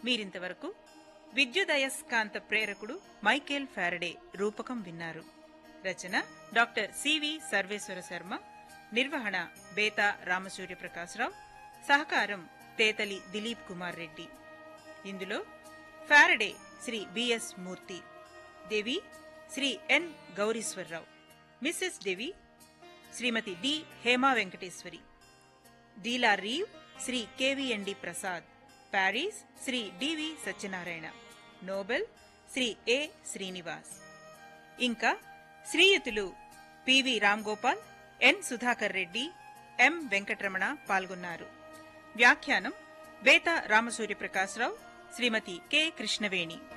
మీరింతవరకు విద్యుదయస్కాంత ప్రేరకుడు Michael Faraday రూపకం విన్నారు రచన డాక్టర్ సివి సర్వేశ్వర శర్మ నిర్వహణ బేతా రామసూర్య ప్రకాశరావు సహకారం తేతలి దిలీప్ కుమార్ రెడ్డి ఇందులో Faraday Sri B S Murthy Devi Sri N Gowriswararao Mrs Devi Srimathi D Hema Venkateswari de la Rive Sri K V N D Prasad Paris Sri D V Satyanarayana Nobel Sri A Srinivas ఇంకా శ్రీయుతులు P V Ramgopal N Sudhakar Reddy M Venkataramana పాల్గొన్నారు వ్యాఖ్యానం బేతా రామసూర్య ప్రకాశరావు శ్రీమతి కె కృష్ణవేణి